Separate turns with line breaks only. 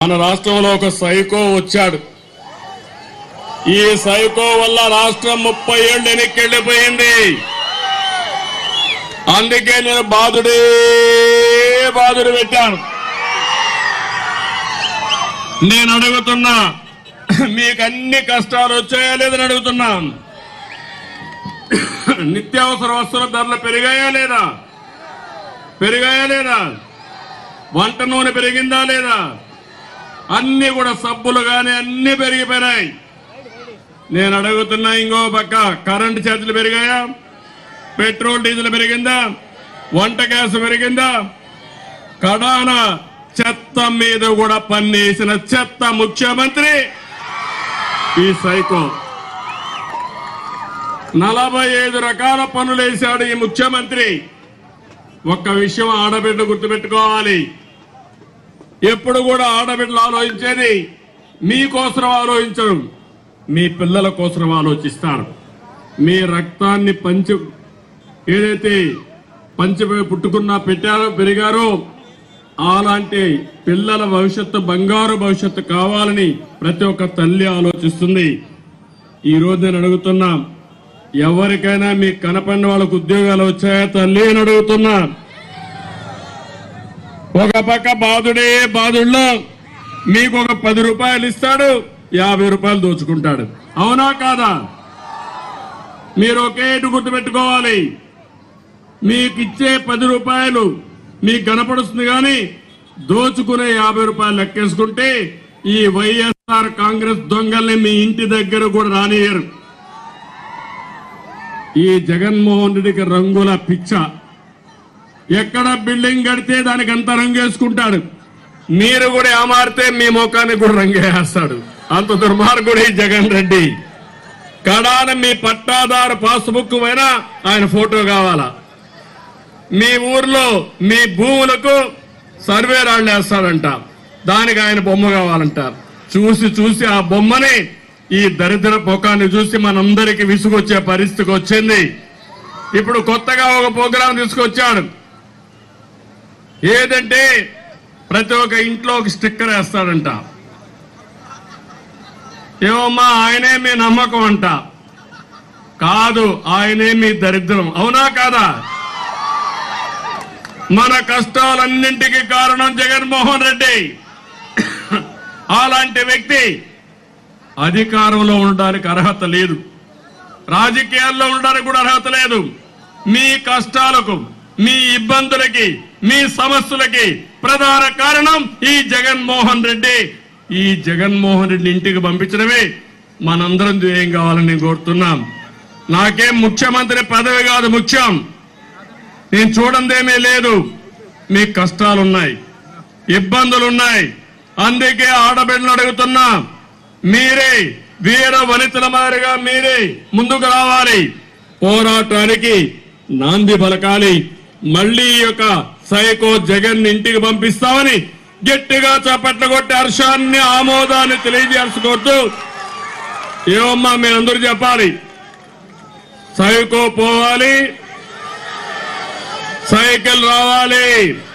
మన రాష్ట్రంలో ఒక సైకో వచ్చాడు ఈ సైకో వల్ల రాష్ట్రం ముప్పై ఏళ్ళు వెనక్కెళ్ళిపోయింది అందుకే నేను బాధుడే బాధుడు పెట్టాను నేను అడుగుతున్నా మీకు అన్ని కష్టాలు వచ్చాయా లేదని అడుగుతున్నా నిత్యావసర వస్తువుల ధరలు పెరిగాయా లేదా పెరిగాయా లేదా వంట నూనె పెరిగిందా లేదా అన్ని కూడా సబ్బులు గాని అన్ని పెరిగిపోయినాయి నేను అడుగుతున్నా ఇంకో పక్క కరెంటు ఛార్జీలు పెరిగాయా పెట్రోల్ డీజిల్ పెరిగిందా వంట గ్యాస్ పెరిగిందా కడాన చెత్త మీద కూడా పన్నేసిన చెత్త ముఖ్యమంత్రి ఈ సైకో నలభై ఐదు రకాల పనులు వేశాడు ఈ ముఖ్యమంత్రి ఒక్క విషయం ఆడబిడ్డ గుర్తుపెట్టుకోవాలి ఎప్పుడు కూడా ఆడబిడ్డలు ఆలోచించేది మీకోసం ఆలోచించడం మీ పిల్లల కోసం ఆలోచిస్తారు మీ రక్తాన్ని పంచి ఏదైతే పంచి పుట్టుకున్నా పెట్టారో పెరిగారో అలాంటి పిల్లల భవిష్యత్తు బంగారు భవిష్యత్తు కావాలని ప్రతి ఒక్క తల్లి ఆలోచిస్తుంది ఈ రోజు నేను అడుగుతున్నా ఎవరికైనా మీకు కనపడిన వాళ్ళకు ఉద్యోగాలు వచ్చాయా తల్లి అని అడుగుతున్నా ఒక పక్క బాధుడే బాధుల్లో మీకు ఒక పది రూపాయలు ఇస్తాడు యాభై రూపాయలు దోచుకుంటాడు అవునా కాదా మీరు ఒకేటి గుర్తుపెట్టుకోవాలి మీకు ఇచ్చే పది రూపాయలు మీకు కనపడుస్తుంది కానీ దోచుకునే యాభై రూపాయలు లెక్కేసుకుంటే ఈ వైఎస్ఆర్ కాంగ్రెస్ దొంగల్ని మీ ఇంటి దగ్గర కూడా రానియరు ఈ జగన్మోహన్ రెడ్డికి రంగుల పిచ్చ ఎక్కడ బిల్డింగ్ కడితే దానికి అంత రంగు వేసుకుంటాడు మీరు కూడా ఏమారితే మీ ముఖానికి కూడా రంగు వేస్తాడు అంత దుర్మార్గుడు ఈ జగన్ రెడ్డి కడాన మీ పట్టాదారు పాస్బుక్ పైన ఆయన ఫోటో కావాలా మీ ఊర్లో మీ భూములకు సర్వే రాళ్ళు వేస్తాడంట దానికి ఆయన బొమ్మ కావాలంట చూసి చూసి ఆ బొమ్మని ఈ దరిద్ర పొకాన్ని చూసి మనందరికి విసుగొచ్చే పరిస్థితికి వచ్చింది ఇప్పుడు కొత్తగా ఒక ప్రోగ్రాం తీసుకొచ్చాడు ఏదంటే ప్రతి ఒక్క ఇంట్లో ఒక స్టిక్కర్ వేస్తాడంట ఏమమ్మా ఆయనే మీ నమ్మకం అంట కాదు ఆయనే మీ దరిద్రం అవునా కాదా మన కష్టాలన్నింటికి కారణం జగన్మోహన్ రెడ్డి అలాంటి వ్యక్తి అధికారంలో ఉండడానికి అర్హత లేదు రాజకీయాల్లో ఉండడానికి కూడా అర్హత లేదు మీ కష్టాలకు మీ ఇబ్బందులకి మీ సమస్యలకి ప్రధాన కారణం ఈ జగన్మోహన్ రెడ్డి ఈ జగన్మోహన్ రెడ్డి ఇంటికి పంపించడమే మనందరం ధ్యేయం కావాలని నేను కోరుతున్నాం నాకేం ముఖ్యమంత్రి పదవి కాదు ముఖ్యం నేను చూడందేమీ లేదు మీ కష్టాలున్నాయి ఇబ్బందులున్నాయి అందుకే ఆడబిడ్డలు అడుగుతున్నా మీరే వీర వనితల మాదిరిగా మీరే ముందుకు రావాలి పోరాటానికి నాంది పలకాలి మళ్ళీ ఈ యొక్క సైకో జగన్ ఇంటికి పంపిస్తామని గట్టిగా చప్పట్లు కొట్టి హర్షాన్ని ఆమోదాన్ని తెలియజేసుకోవద్దు ఏమమ్మా మీరందరూ చెప్పాలి సైకో పోవాలి సైకిల్ రావాలి